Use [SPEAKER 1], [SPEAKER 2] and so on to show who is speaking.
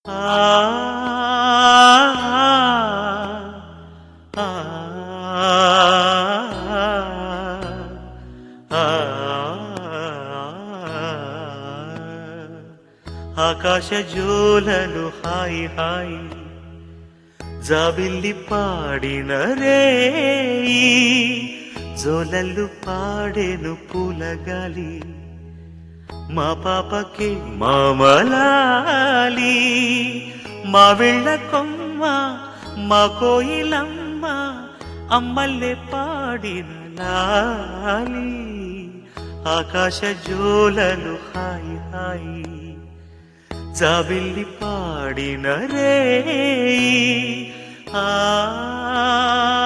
[SPEAKER 1] ఆ ఆ ఆ ఆకాశ జోలలు హాయి హాయి జాబిల్లి పాడిన రే జోలలు పాడేను పూలగాలి మా పాపకి మామలాలి మా వెళ్ళ కొమ్మ మా కోయిలమ్మ అమ్మల్లే పాడిన లాలి ఆకాశ జోలలు హాయి హాయి జాబిల్లి పాడిన రే ఆ